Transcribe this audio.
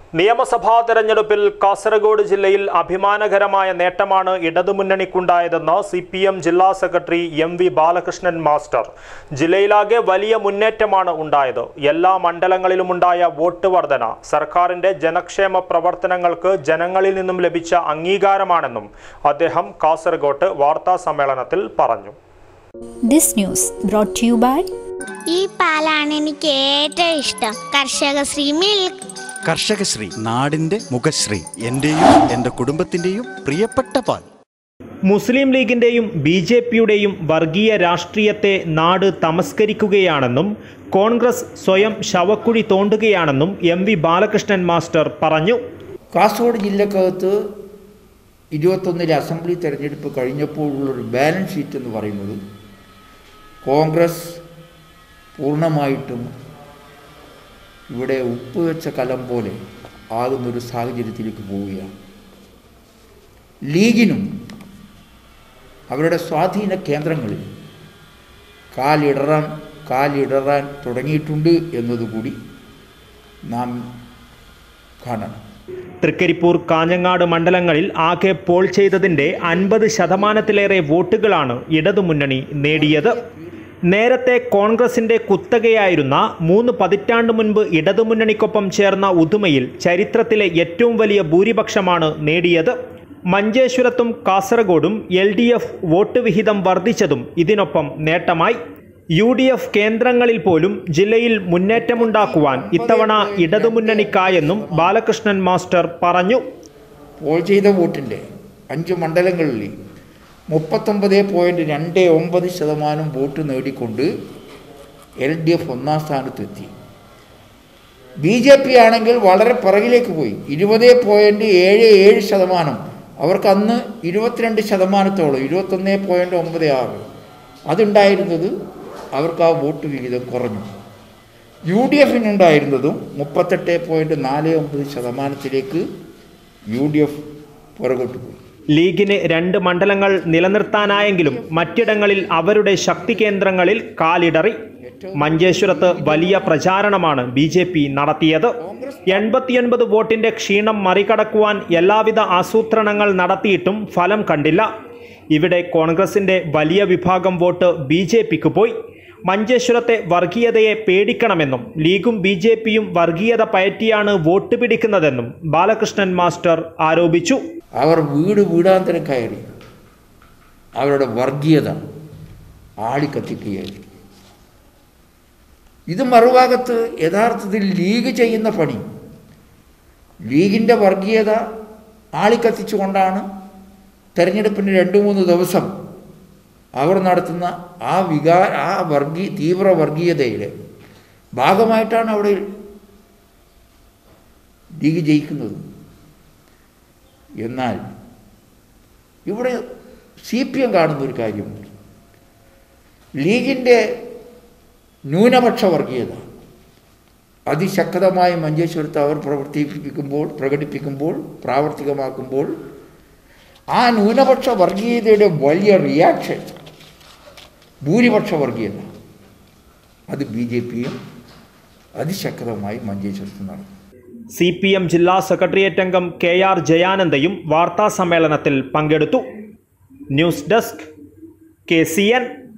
നിയമസഭാ തെരഞ്ഞെടുപ്പിൽ കാസർഗോഡ് ജില്ലയിൽ അഭിമാനകരമായ നേട്ടമാണ് ഇടതുമുന്നണിക്കുണ്ടായതെന്ന് സി പി എം ജില്ലാ secretary M V Balakrishnan master ജില്ലയിലാകെ വലിയ മുന്നേറ്റമാണ് ഉണ്ടായത് എല്ലാ മണ്ഡലങ്ങളിലുമുണ്ടായ വോട്ട് വർധന സർക്കാരിന്റെ ജനക്ഷേമ പ്രവർത്തനങ്ങൾക്ക് ജനങ്ങളിൽ നിന്നും ലഭിച്ച അംഗീകാരമാണെന്നും അദ്ദേഹം കാസർഗോട്ട് വാർത്താ സമ്മേളനത്തിൽ പറഞ്ഞു This news brought to you by ഈ പാലാണ് എനിക്ക് ഏറ്റവും ഇഷ്ടം കർഷകശ്രീ മിൽക്ക് കർഷകശ്രീ നാടിന്റെ മുഖശ്രീ എന്റെയും എന്റെ കുടുംബത്തിന്റെയും പ്രിയപ്പെട്ട പാൽ മുസ്ലിം ലീഗിന്റെയും ബി ജെ പിയുടെയും വർഗീയ രാഷ്ട്രീയത്തെ നാട് തമസ്കരിക്കുകയാണെന്നും കോൺഗ്രസ് സ്വയം ശവക്കുഴി തോണ്ടുകയാണെന്നും എം വി ബാലകൃഷ്ണൻ മാസ്റ്റർ പറഞ്ഞു കാസർഗോഡ് ജില്ലക്കകത്ത് ഇരുപത്തൊന്നിലെ അസംബ്ലി തെരഞ്ഞെടുപ്പ് കഴിഞ്ഞപ്പോഴുള്ളൊരു ബാലൻസ് ഷീറ്റ് എന്ന് പറയുന്നത് കോൺഗ്രസ് പൂർണ്ണമായിട്ടും ഇവിടെ ഉപ്പ് വെച്ച കലം പോലെ ആകുന്നൊരു സാഹചര്യത്തിലേക്ക് പോവുകയാണ് ലീഗിനും അവരുടെ സ്വാധീന കേന്ദ്രങ്ങളിൽ കാലിടറാൻ കാലിടറാൻ തുടങ്ങിയിട്ടുണ്ട് എന്നതുകൂടി നാം കാണണം തൃക്കരിപ്പൂർ കാഞ്ഞങ്ങാട് മണ്ഡലങ്ങളിൽ ആകെ പോൾ ചെയ്തതിന്റെ അൻപത് ശതമാനത്തിലേറെ വോട്ടുകളാണ് ഇടതുമുന്നണി നേടിയത് നേരത്തെ കോൺഗ്രസിന്റെ കുത്തകയായിരുന്ന മൂന്ന് പതിറ്റാണ്ട് മുൻപ് ഇടതുമുന്നണിക്കൊപ്പം ചേർന്ന ഉദുമയിൽ ചരിത്രത്തിലെ ഏറ്റവും വലിയ ഭൂരിപക്ഷമാണ് നേടിയത് മഞ്ചേശ്വരത്തും കാസർഗോഡും എൽ ഡി എഫ് വോട്ട് വിഹിതം വർദ്ധിച്ചതും ഇതിനൊപ്പം നേട്ടമായി യു ഡി എഫ് കേന്ദ്രങ്ങളിൽ പോലും ജില്ലയിൽ മുന്നേറ്റമുണ്ടാക്കുവാൻ ഇത്തവണ ഇടതുമുന്നണിക്കായെന്നും ബാലകൃഷ്ണൻ മാസ്റ്റർ പറഞ്ഞു പോൾ ചെയ്ത വോട്ടിൻ്റെ അഞ്ച് മണ്ഡലങ്ങളിൽ മുപ്പത്തൊമ്പത് പോയിൻറ്റ് രണ്ട് ഒമ്പത് ശതമാനം വോട്ട് നേടിക്കൊണ്ട് എൽ ഡി എഫ് ഒന്നാം സ്ഥാനത്തെത്തി ബി ജെ പി ആണെങ്കിൽ വളരെ പിറകിലേക്ക് പോയി ഇരുപത് പോയിൻറ്റ് ഏഴ് ഏഴ് ശതമാനം അവർക്ക് അന്ന് ഇരുപത്തിരണ്ട് ശതമാനത്തോളം ഇരുപത്തൊന്ന് പോയിൻറ്റ് ഒമ്പത് ആറ് അതുണ്ടായിരുന്നത് അവർക്ക് ആ വോട്ട് വിഹിതം കുറഞ്ഞു യു ഡി എഫിനുണ്ടായിരുന്നതും മുപ്പത്തെട്ട് പോയിൻറ്റ് നാല് ഒമ്പത് ശതമാനത്തിലേക്ക് യു ഡി എഫ് പുറകോട്ട് പോയി ലീഗിന് രണ്ട് മണ്ഡലങ്ങൾ നിലനിർത്താനായെങ്കിലും മറ്റിടങ്ങളിൽ അവരുടെ ശക്തി കേന്ദ്രങ്ങളിൽ കാലിടറി മഞ്ചേശ്വരത്ത് വലിയ പ്രചാരണമാണ് ബി ജെ പി നടത്തിയത് എൺപത്തിയൊൻപത് വോട്ടിന്റെ ക്ഷീണം മറികടക്കുവാൻ എല്ലാവിധ ആസൂത്രണങ്ങൾ നടത്തിയിട്ടും ഫലം കണ്ടില്ല ഇവിടെ കോൺഗ്രസിന്റെ വലിയ വിഭാഗം വോട്ട് ബി ജെ പിക്ക് പോയി മഞ്ചേശ്വരത്തെ വർഗീയതയെ പേടിക്കണമെന്നും ലീഗും ബി ജെ പിയും വർഗീയത പയറ്റിയാണ് വോട്ട് പിടിക്കുന്നതെന്നും ബാലകൃഷ്ണൻ മാസ്റ്റർ ആരോപിച്ചു അവർ വീട് വീടാന്തരം കയറി അവരുടെ വർഗീയത ആളിക്കത്തിക്കുകയായിരുന്നു ഇത് മറുഭാഗത്ത് യഥാർത്ഥത്തിൽ ലീഗ് ചെയ്യുന്ന പണി ലീഗിൻ്റെ വർഗീയത ആളിക്കത്തിച്ചുകൊണ്ടാണ് തെരഞ്ഞെടുപ്പിന് രണ്ട് മൂന്ന് ദിവസം അവർ നടത്തുന്ന ആ വികാ ആ വർഗീ തീവ്ര വർഗീയതയുടെ ഭാഗമായിട്ടാണ് അവിടെ ലീഗ് ജയിക്കുന്നത് എന്നാൽ ഇവിടെ സി പി എം കാണുന്ന ഒരു കാര്യമുണ്ട് ലീഗിൻ്റെ ന്യൂനപക്ഷ വർഗീയത അതിശക്തമായി മഞ്ചേശ്വരത്ത് അവർ പ്രവർത്തിപ്പിക്കുമ്പോൾ പ്രകടിപ്പിക്കുമ്പോൾ പ്രാവർത്തികമാക്കുമ്പോൾ ആ ന്യൂനപക്ഷ വർഗീയതയുടെ വലിയ റിയാക്ഷൻ ഭൂരിപക്ഷ വർഗീയത അത് ബി ജെ പിയും അതിശക്തമായി മഞ്ചേശ്വരത്ത് നടന്നു സി പി എം ജില്ലാ സെക്രട്ടേറിയറ്റ് അംഗം കെ ആർ ജയാനന്ദയും വാർത്താ സമ്മേളനത്തിൽ പങ്കെടുത്തു news desk K C N